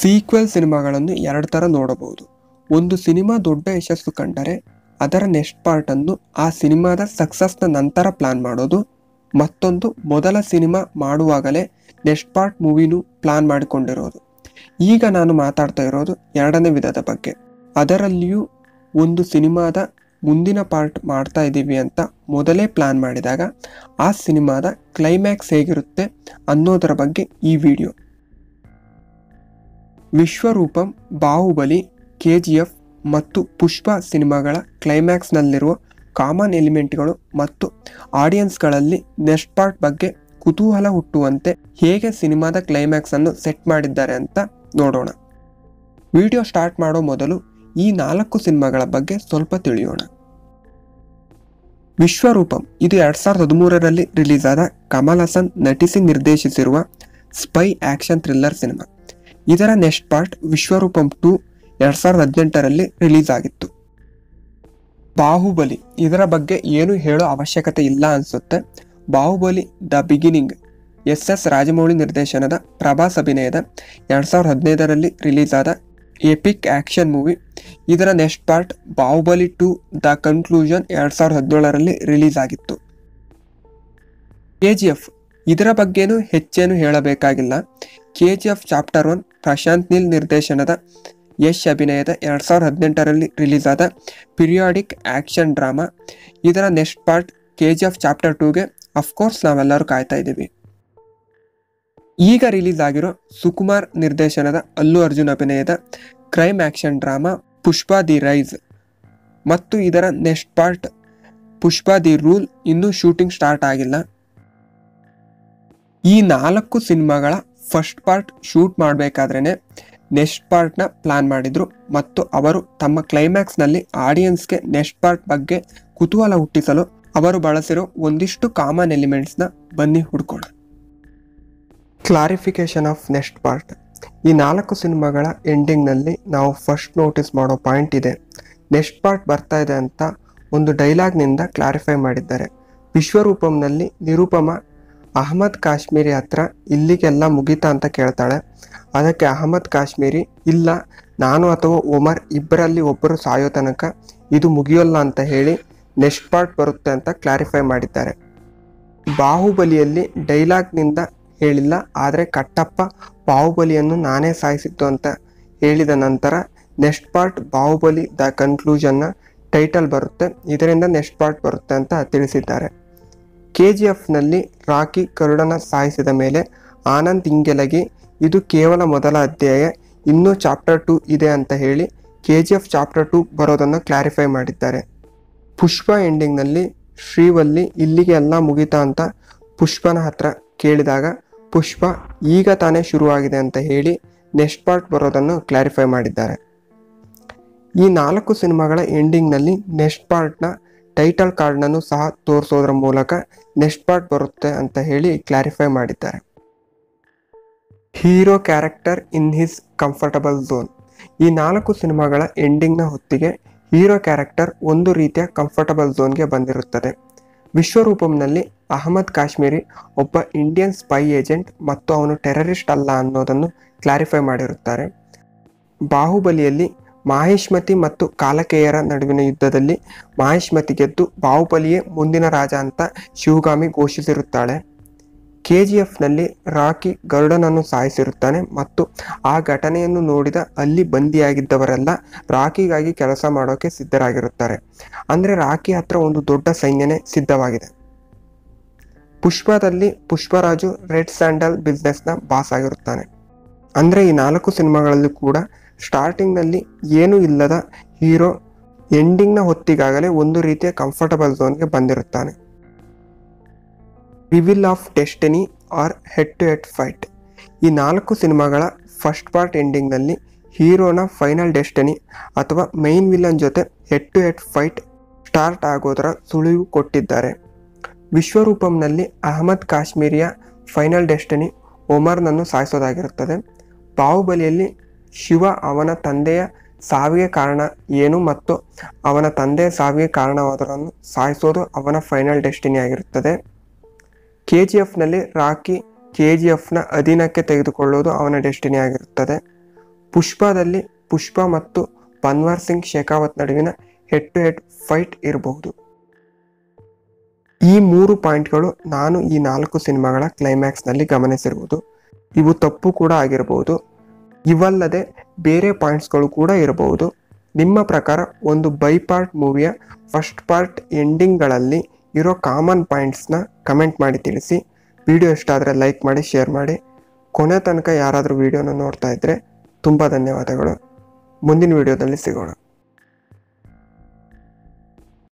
sequel ಸಿನಿಮಾಗಳನ್ನು ಎರಡು ಥರ ನೋಡಬಹುದು ಒಂದು ಸಿನಿಮಾ ದೊಡ್ಡ ಯಶಸ್ಸು ಕಂಡರೆ ಅದರ ನೆಕ್ಸ್ಟ್ ಪಾರ್ಟನ್ನು ಆ ಸಿನಿಮಾದ ಸಕ್ಸಸ್ನ ನಂತರ ಪ್ಲಾನ್ ಮಾಡೋದು ಮತ್ತೊಂದು ಮೊದಲ ಸಿನಿಮಾ ಮಾಡುವಾಗಲೇ ನೆಕ್ಸ್ಟ್ ಪಾರ್ಟ್ ಮೂವಿನೂ ಪ್ಲಾನ್ ಮಾಡಿಕೊಂಡಿರೋದು ಈಗ ನಾನು ಮಾತಾಡ್ತಾ ಇರೋದು ಎರಡನೇ ವಿಧದ ಬಗ್ಗೆ ಅದರಲ್ಲಿಯೂ ಒಂದು ಸಿನಿಮಾದ ಮುಂದಿನ ಪಾರ್ಟ್ ಮಾಡ್ತಾ ಇದ್ದೀವಿ ಅಂತ ಮೊದಲೇ ಪ್ಲಾನ್ ಮಾಡಿದಾಗ ಆ ಸಿನಿಮಾದ ಕ್ಲೈಮ್ಯಾಕ್ಸ್ ಹೇಗಿರುತ್ತೆ ಅನ್ನೋದರ ಬಗ್ಗೆ ಈ video Vishwaroopam Baahubali K G F ಮತ್ತು ಪುಷ್ಪ ಸಿನಿಮಾಗಳ ಕ್ಲೈಮ್ಯಾಕ್ಸ್ನಲ್ಲಿರುವ ಕಾಮನ್ ಎಲಿಮೆಂಟ್ಗಳು ಮತ್ತು ಆಡಿಯನ್ಸ್ಗಳಲ್ಲಿ ನೆಕ್ಸ್ಟ್ ಪಾರ್ಟ್ ಬಗ್ಗೆ ಕುತೂಹಲ ಹುಟ್ಟುವಂತೆ ಹೇಗೆ ಸಿನಿಮಾದ ಕ್ಲೈಮ್ಯಾಕ್ಸ್ ಅನ್ನು ಸೆಟ್ ಮಾಡಿದ್ದಾರೆ ಅಂತ ನೋಡೋಣ ವಿಡಿಯೋ ಸ್ಟಾರ್ಟ್ ಮಾಡೋ ಮೊದಲು ಈ ನಾಲ್ಕು ಸಿನಿಮಾಗಳ ಬಗ್ಗೆ ಸ್ವಲ್ಪ ತಿಳಿಯೋಣ ವಿಶ್ವರೂಪಂ ಇದು ಎರಡ್ ಸಾವಿರದ ಹದಿಮೂರರಲ್ಲಿ ರಿಲೀಸ್ ಆದ ಕಮಲ್ ಹಾಸನ್ ನಟಿಸಿ ನಿರ್ದೇಶಿಸಿರುವ ಸ್ಪೈ ಆಕ್ಷನ್ ಥ್ರಿಲ್ಲರ್ ಸಿನಿಮಾ ಇದರ ನೆಕ್ಸ್ಟ್ ಪಾರ್ಟ್ ವಿಶ್ವರೂಪಂ ಟು ಎರಡ್ ಸಾವಿರದ ಹದಿನೆಂಟರಲ್ಲಿ ರಿಲೀಸ್ ಆಗಿತ್ತು ಬಾಹುಬಲಿ ಇದರ ಬಗ್ಗೆ ಏನು ಹೇಳೋ ಅವಶ್ಯಕತೆ ಇಲ್ಲ ಅನ್ಸುತ್ತೆ Baahubali the beginning S S Rajamouli ನಿರ್ದೇಶನದ ಪ್ರಭಾಸ್ ಅಭಿನಯದ ಎರಡ್ ಸಾವಿರದ ಹದಿನೈದರಲ್ಲಿ ರಿಲೀಸ್ ಆದ ಎಪಿಕ್ ಆಕ್ಷನ್ ಮೂವಿ ಇದರ next part Baahubali two the conclusion ಎರಡ್ ಸಾವಿರದ ಹದಿನೇಳರಲ್ಲಿ ರಿಲೀಸ್ ಆಗಿತ್ತು ಕೆ ಜಿ ಎಫ್ ಇದರ ಬಗ್ಗೆನೂ ಹೆಚ್ಚೇನು ಹೇಳಬೇಕಾಗಿಲ್ಲ K G F chapter one Prashanth Neel ನಿರ್ದೇಶನದ ಯಶ್ ಅಭಿನಯದ ಎರಡ್ ಸಾವಿರದ ಹದಿನೆಂಟರಲ್ಲಿ ರಿಲೀಸ್ ಆದ ಪಿರಿಯಾಡಿಕ್ ಆಕ್ಷನ್ ಡ್ರಾಮಾ ಇದರ next part K G F chapter ಟೂಗೆ ಅಫ್ಕೋರ್ಸ್ ನಾವೆಲ್ಲರೂ ಕಾಯ್ತಾ ಇದ್ದೀವಿ ಈಗ ರಿಲೀಸ್ ಆಗಿರೋ ಸುಕುಮಾರ್ ನಿರ್ದೇಶನದ ಅಲ್ಲು ಅರ್ಜುನ್ ಅಭಿನಯದ crime action drama Pushpa the rise ಮತ್ತು ಇದರ next part Pushpa the rule ಇನ್ನೂ ಶೂಟಿಂಗ್ ಸ್ಟಾರ್ಟ್ ಆಗಿಲ್ಲ ಈ ನಾಲ್ಕು ಸಿನಿಮಾಗಳ ಫಸ್ಟ್ ಪಾರ್ಟ್ ಶೂಟ್ ಮಾಡಬೇಕಾದ್ರೇನೆ ನೆಕ್ಸ್ಟ್ ಪಾರ್ಟ್ನ ಪ್ಲಾನ್ ಮಾಡಿದ್ರು ಮತ್ತು ಅವರು ತಮ್ಮ ಕ್ಲೈಮ್ಯಾಕ್ಸ್ನಲ್ಲಿ ಆಡಿಯನ್ಸ್ಗೆ ನೆಕ್ಸ್ಟ್ ಪಾರ್ಟ್ ಬಗ್ಗೆ ಕುತೂಹಲ ಹುಟ್ಟಿಸಲು ಅವರು ಬಳಸಿರೋ ಒಂದಿಷ್ಟು ಕಾಮನ್ ಎಲಿಮೆಂಟ್ಸ್ನ ಬನ್ನಿ ಹುಡ್ಕೋಣ ಕ್ಲಾರಿಫಿಕೇಶನ್ ಆಫ್ ನೆಕ್ಸ್ಟ್ ಪಾರ್ಟ್ ಈ ನಾಲ್ಕು ಸಿನಿಮಾಗಳ ಎಂಡಿಂಗ್ನಲ್ಲಿ ನಾವು ಫಸ್ಟ್ ನೋಟಿಸ್ ಮಾಡೋ ಪಾಯಿಂಟ್ ಇದೆ ನೆಕ್ಸ್ಟ್ ಪಾರ್ಟ್ ಬರ್ತಾ ಇದೆ ಅಂತ ಒಂದು ಡೈಲಾಗ್ನಿಂದ ಕ್ಲಾರಿಫೈ ಮಾಡಿದ್ದಾರೆ ವಿಶ್ವರೂಪಂನಲ್ಲಿ ನಿರೂಪಮ ಅಹಮದ್ ಕಾಶ್ಮೀರಿ ಹತ್ರ ಇಲ್ಲಿಗೆಲ್ಲ ಮುಗೀತಾ ಅಂತ ಕೇಳ್ತಾಳೆ ಅದಕ್ಕೆ ಅಹಮದ್ ಕಾಶ್ಮೀರಿ ಇಲ್ಲ ನಾನು ಅಥವಾ ಒಮರ್ ಇಬ್ಬರಲ್ಲಿ ಒಬ್ಬರು ಸಾಯೋ ತನಕ ಇದು ಮುಗಿಯೋಲ್ಲ ಅಂತ ಹೇಳಿ ನೆಕ್ಸ್ಟ್ ಪಾರ್ಟ್ ಬರುತ್ತೆ ಅಂತ ಕ್ಲಾರಿಫೈ ಮಾಡಿದ್ದಾರೆ ಬಾಹುಬಲಿಯಲ್ಲಿ ಡೈಲಾಗ್ನಿಂದ ಹೇಳಿಲ್ಲ ಆದರೆ ಕಟ್ಟಪ್ಪ ಬಾಹುಬಲಿಯನ್ನು ನಾನೇ ಸಾಯಿಸಿದ್ದು ಅಂತ ಹೇಳಿದ ನಂತರ ನೆಕ್ಸ್ಟ್ ಪಾರ್ಟ್ ಬಾಹುಬಲಿ ದ ಕನ್ಕ್ಲೂಷನ್ನ ಟೈಟಲ್ ಬರುತ್ತೆ ಇದರಿಂದ ನೆಕ್ಸ್ಟ್ ಪಾರ್ಟ್ ಬರುತ್ತೆ ಅಂತ ತಿಳಿಸಿದ್ದಾರೆ ಕೆ ಜಿ ಎಫ್ನಲ್ಲಿ ರಾಕಿ ಕರುಡನ ಸಾಯಿಸಿದ ಮೇಲೆ ಆನಂದ್ ಇಂಗೆಲಗಿ ಇದು ಕೇವಲ ಮೊದಲ ಅಧ್ಯಾಯ ಇನ್ನೂ ಚಾಪ್ಟರ್ ಟು ಇದೆ ಅಂತ ಹೇಳಿ K G F chapter two ಬರೋದನ್ನು ಕ್ಲಾರಿಫೈ ಮಾಡಿದ್ದಾರೆ ಪುಷ್ಪ ಎಂಡಿಂಗ್ನಲ್ಲಿ ಶ್ರೀವಲ್ಲಿ ಇಲ್ಲಿಗೆ ಎಲ್ಲ ಮುಗಿತಾ ಅಂತ ಪುಷ್ಪನ ಹತ್ರ ಕೇಳಿದಾಗ ಪುಷ್ಪ ಈಗ ತಾನೇ ಶುರುವಾಗಿದೆ ಅಂತ ಹೇಳಿ ನೆಕ್ಸ್ಟ್ ಪಾರ್ಟ್ ಬರೋದನ್ನು ಕ್ಲಾರಿಫೈ ಮಾಡಿದ್ದಾರೆ ಈ ನಾಲ್ಕು ಸಿನಿಮಾಗಳ ಎಂಡಿಂಗ್ನಲ್ಲಿ ನೆಕ್ಸ್ಟ್ ಪಾರ್ಟ್ನ ಟೈಟಲ್ ಕಾರ್ಡ್ನನ್ನು ಸಹ ತೋರಿಸೋದ್ರ ಮೂಲಕ ನೆಕ್ಸ್ಟ್ ಪಾರ್ಟ್ ಬರುತ್ತೆ ಅಂತ ಹೇಳಿ ಕ್ಲಾರಿಫೈ ಮಾಡಿದ್ದಾರೆ hero character in his comfortable zone ಈ ನಾಲ್ಕು ಸಿನಿಮಾಗಳ ಎಂಡಿಂಗ್ನ ಹೊತ್ತಿಗೆ ಹೀರೋ ಕ್ಯಾರೆಕ್ಟರ್ ಒಂದು ರೀತಿಯ ಕಂಫರ್ಟಬಲ್ ಝೋನ್ಗೆ ಬಂದಿರುತ್ತದೆ ವಿಶ್ವರೂಪಂನಲ್ಲಿ ಅಹಮದ್ ಕಾಶ್ಮೀರಿ ಒಬ್ಬ ಇಂಡಿಯನ್ ಸ್ಪೈ ಏಜೆಂಟ್ ಮತ್ತು ಅವನು ಟೆರರಿಸ್ಟ್ ಅಲ್ಲ ಅನ್ನೋದನ್ನು ಕ್ಲಾರಿಫೈ ಮಾಡಿರುತ್ತಾರೆ ಬಾಹುಬಲಿಯಲ್ಲಿ ಮಾಹಿಷ್ಮತಿ ಮತ್ತು ಕಾಲಕೇಯರ ನಡುವಿನ ಯುದ್ಧದಲ್ಲಿ ಮಾಹಿಷ್ಮತಿ ಗೆದ್ದು ಬಾಹುಬಲಿಯೇ ಮುಂದಿನ ರಾಜ ಅಂತ ಶಿವಗಾಮಿ ಘೋಷಿಸಿರುತ್ತಾಳೆ ಕೆ ಜಿ ಎಫ್ನಲ್ಲಿ ರಾಕಿ ಗರುಡನನ್ನು ಸಾಯಿಸಿರುತ್ತಾನೆ ಮತ್ತು ಆ ಘಟನೆಯನ್ನು ನೋಡಿದ ಅಲ್ಲಿ ಬಂದಿಯಾಗಿದ್ದವರೆಲ್ಲ ರಾಕಿಗಾಗಿ ಕೆಲಸ ಮಾಡೋಕೆ ಸಿದ್ಧರಾಗಿರುತ್ತಾರೆ ಅಂದರೆ ರಾಕಿ ಹತ್ರ ಒಂದು ದೊಡ್ಡ ಸೈನ್ಯನೇ ಸಿದ್ಧವಾಗಿದೆ ಪುಷ್ಪದಲ್ಲಿ ಪುಷ್ಪರಾಜು ರೆಡ್ ಸ್ಯಾಂಡಲ್ ಬಿಸ್ನೆಸ್ನ ಬಾಸ್ ಆಗಿರುತ್ತಾನೆ ಅಂದರೆ ಈ ನಾಲ್ಕು ಸಿನಿಮಾಗಳಲ್ಲಿ ಕೂಡ ಸ್ಟಾರ್ಟಿಂಗ್ನಲ್ಲಿ ಏನೂ ಇಲ್ಲದ ಹೀರೋ ಎಂಡಿಂಗ್ನ ಹೊತ್ತಿಗಾಗಲೇ ಒಂದು ರೀತಿಯ ಕಂಫರ್ಟಬಲ್ ಝೋನ್ಗೆ ಬಂದಿರುತ್ತಾನೆ reveal of destiny or head to head fight ಈ ನಾಲ್ಕು ಸಿನಿಮಾಗಳ ಫಸ್ಟ್ ಪಾರ್ಟ್ ಎಂಡಿಂಗ್ನಲ್ಲಿ ಹೀರೋನ ಫೈನಲ್ ಡೆಸ್ಟಿನಿ ಅಥವಾ ಮೈನ್ ವಿಲನ್ ಜೊತೆ head to head fight start ಆಗೋದರ ಸುಳಿವು ಕೊಟ್ಟಿದ್ದಾರೆ ವಿಶ್ವರೂಪಂನಲ್ಲಿ ಅಹಮದ್ ಕಾಶ್ಮೀರಿಯ ಫೈನಲ್ ಡೆಸ್ಟಿನಿ ಒಮರ್ನನ್ನು ಸಾಯಿಸೋದಾಗಿರುತ್ತದೆ ಬಾಹುಬಲಿಯಲ್ಲಿ ಶಿವ ಅವನ ತಂದೆಯ ಸಾವಿಗೆ ಕಾರಣ ಏನು ಮತ್ತು ಅವನ ತಂದೆಯ ಸಾವಿಗೆ ಕಾರಣವಾದವರನ್ನು ಸಾಯಿಸೋದು ಅವನ ಫೈನಲ್ ಡೆಸ್ಟಿನಿ ಆಗಿರುತ್ತದೆ ಕೆ ಜಿ ಎಫ್ನಲ್ಲಿ ರಾಕಿ ಕೆ ಜಿ ಎಫ್ನ ಅಧೀನಕ್ಕೆ ತೆಗೆದುಕೊಳ್ಳುವುದು ಅವನ ಡೆಸ್ಟಿನಿ ಆಗಿರುತ್ತದೆ ಪುಷ್ಪದಲ್ಲಿ ಪುಷ್ಪ ಮತ್ತು ಪನ್ವಾರ್ ಸಿಂಗ್ ಶೇಖಾವತ್ ನಡುವಿನ ಹೆಡ್ ಟು ಹೆಡ್ ಫೈಟ್ ಇರಬಹುದು ಈ ಮೂರು ಪಾಯಿಂಟ್ಗಳು ನಾನು ಈ ನಾಲ್ಕು ಸಿನಿಮಾಗಳ ಕ್ಲೈಮ್ಯಾಕ್ಸ್ನಲ್ಲಿ ಗಮನಿಸಿರುವುದು ಇವು ತಪ್ಪು ಕೂಡ ಆಗಿರಬಹುದು ಇವಲ್ಲದೆ ಬೇರೆ ಪಾಯಿಂಟ್ಸ್ಗಳು ಕೂಡ ಇರಬಹುದು ನಿಮ್ಮ ಪ್ರಕಾರ ಒಂದು ಬೈ ಪಾರ್ಟ್ ಮೂವಿಯ ಫಸ್ಟ್ ಪಾರ್ಟ್ ಎಂಡಿಂಗ್ಗಳಲ್ಲಿ ಇರೋ ಕಾಮನ್ ಪಾಯಿಂಟ್ಸ್ನ ಕಮೆಂಟ್ ಮಾಡಿ ತಿಳಿಸಿ ವಿಡಿಯೋ ಇಷ್ಟ ಆದರೆ ಲೈಕ್ ಮಾಡಿ ಶೇರ್ ಮಾಡಿ ಕೊನೆ ತನಕ ಯಾರಾದರೂ ವಿಡಿಯೋನ ನೋಡ್ತಾ ಇದ್ದರೆ ತುಂಬ ಧನ್ಯವಾದಗಳು ಮುಂದಿನ ವಿಡಿಯೋದಲ್ಲಿ ಸಿಗೋಣ